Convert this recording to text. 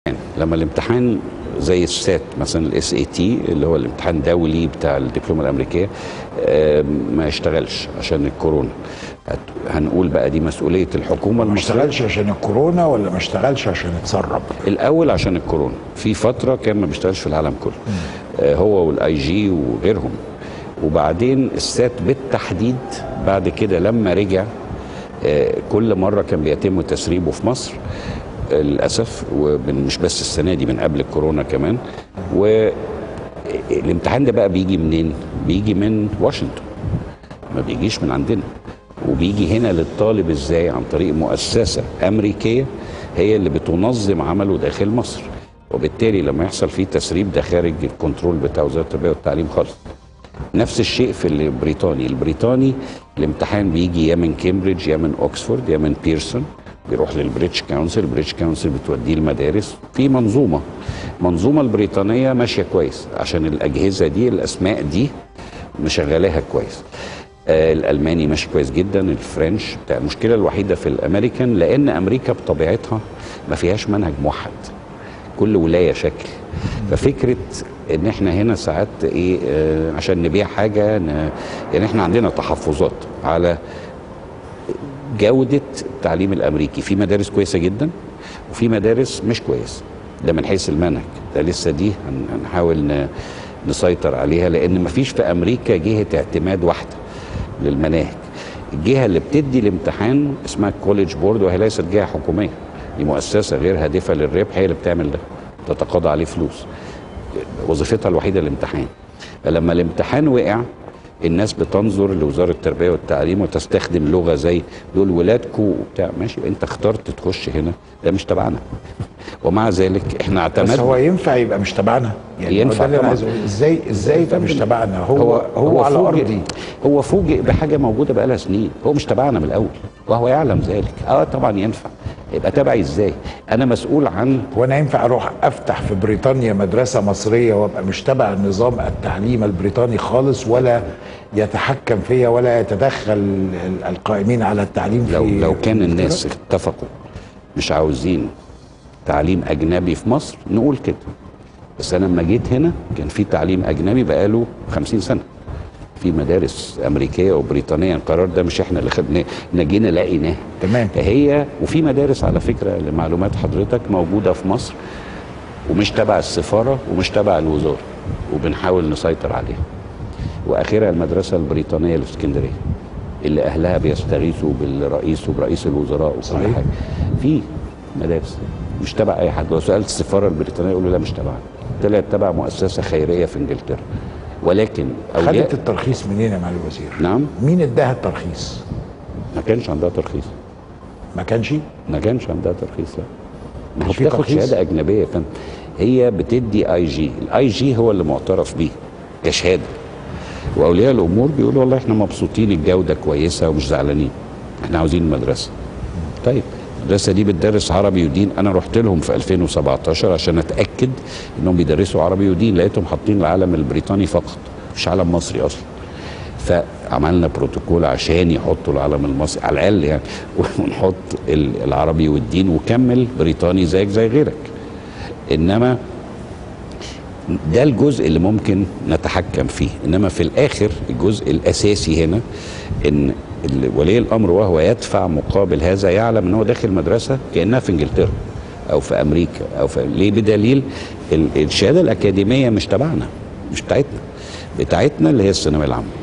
لما الامتحان زي السات مثلا الاس اي تي اللي هو الامتحان الدولي بتاع الدبلومه الامريكيه آه، ما يشتغلش عشان الكورونا هت- هنقول بقى دي مسؤوليه الحكومه ما المصريه اشتغلش عشان الكورونا ولا ما اشتغلش عشان اتسرب الاول عشان الكورونا في فتره كان ما بيشتغلش في العالم كله آه، هو والاي جي وغيرهم وبعدين السات بالتحديد بعد كده لما رجع آه، كل مره كان بيتم تسريبه في مصر آه، للاسف ومش بس السنه دي من قبل الكورونا كمان والامتحان ده بقى بيجي منين؟ بيجي من واشنطن ما بيجيش من عندنا وبيجي هنا للطالب ازاي عن طريق مؤسسه امريكيه هي اللي بتنظم عمله داخل مصر وبالتالي لما يحصل فيه تسريب ده خارج الكنترول بتاع وزاره التربيه والتعليم خالص نفس الشيء في البريطاني البريطاني الامتحان بيجي يا من كامبريدج يا من اوكسفورد يا من بيرسون بيروح للبريتش كونسل البريتش كونسل بتوديه المدارس في منظومه المنظومه البريطانيه ماشيه كويس عشان الاجهزه دي الاسماء دي مشغلاها كويس آه الالماني ماشي كويس جدا الفرنش بتاع المشكله الوحيده في الامريكان لان امريكا بطبيعتها ما فيهاش منهج موحد كل ولايه شكل ففكره ان احنا هنا ساعات ايه آه عشان نبيع حاجه ن... يعني احنا عندنا تحفظات على جوده التعليم الامريكي في مدارس كويسه جدا وفي مدارس مش كويسه ده من حيث المنهج ده لسه دي هن- هنحاول ن... نسيطر عليها لان مفيش في امريكا جهه اعتماد واحده للمناهج الجهه اللي بتدي الامتحان اسمها كوليدج بورد وهي ليست جهه حكوميه دي مؤسسه غير هادفه للربح هي اللي بتعمل ده تتقاضى عليه فلوس وظيفتها الوحيده الامتحان فلما الامتحان وقع الناس بتنظر لوزاره التربيه والتعليم وتستخدم لغه زي دول ولادكو وبتاع ماشي انت اخترت تخش هنا ده مش تبعنا ومع ذلك احنا بس اعتمدنا هو ينفع يبقى مش تبعنا يعني ينفع هو ده اللي أنا طبعاً. عايز أقوله. ازاي ازاي يبقى مش تبعنا هو هو, هو على فوجئ ارضي هو فوجئ بحاجه موجوده بقالها سنين هو مش تبعنا من الاول وهو يعلم ذلك اه طبعا ينفع يبقى تبعي ازاي انا مسؤول عن وانا ينفع اروح افتح في بريطانيا مدرسه مصريه وابقى مش تبع النظام التعليم البريطاني خالص ولا يتحكم فيا ولا يتدخل ال- القائمين على التعليم لو في لو كان إنجلترا؟ الناس اتفقوا مش عاوزين تعليم اجنبي في مصر نقول كده بس انا لما جيت هنا كان في تعليم اجنبي بقاله 50 سنه في مدارس امريكيه وبريطانيه القرار ده مش احنا اللي خدناه إحنا جينا لقيناه تمام. هي وفي مدارس على فكره لمعلومات حضرتك موجوده في مصر ومش تبع السفاره ومش تبع الوزاره وبنحاول نسيطر عليها واخرها المدرسه البريطانيه اللي في اسكندريه اللي اهلها بيستغيثوا بالرئيس وبرئيس الوزراء وكل صحيح. حاجه في مدارس مش تبع اي حد لو سالت السفاره البريطانيه يقولوا لا مش تبعنا طلعت تبع مؤسسه خيريه في انجلترا ولكن اولياء خدت الترخيص منين يا معالي الوزير؟ نعم مين اداها الترخيص؟ ما كانش عندها ترخيص ما كانش ما كانش عندها ترخيص لا ما هي مش في بتاخد ترخيص؟ شهاده اجنبيه فاهم هي بتدي اي جي الاي جي هو اللي معترف بيه كشهاده واولياء الامور بيقولوا والله احنا مبسوطين الجوده كويسه ومش زعلانين احنا عاوزين المدرسه طيب المدرسه دي بتدرس عربي ودين انا رحت لهم في 2017 عشان اتاكد انهم بيدرسوا عربي ودين لقيتهم حاطين العلم البريطاني فقط مش علم مصري اصلا فعملنا بروتوكول عشان يحطوا العلم المصري على الاقل يعني ونحط ال- العربي والدين وكمل بريطاني زيك زي غيرك انما ده الجزء اللي ممكن نتحكم فيه انما في الاخر الجزء الاساسي هنا ان ال- ولي الامر وهو يدفع مقابل هذا يعلم ان هو داخل مدرسه كانها في انجلترا او في امريكا او في ليه بدليل ال- الشهاده الاكاديميه مش تبعنا مش بتاعتنا بتاعتنا اللي هي الثانويه العامه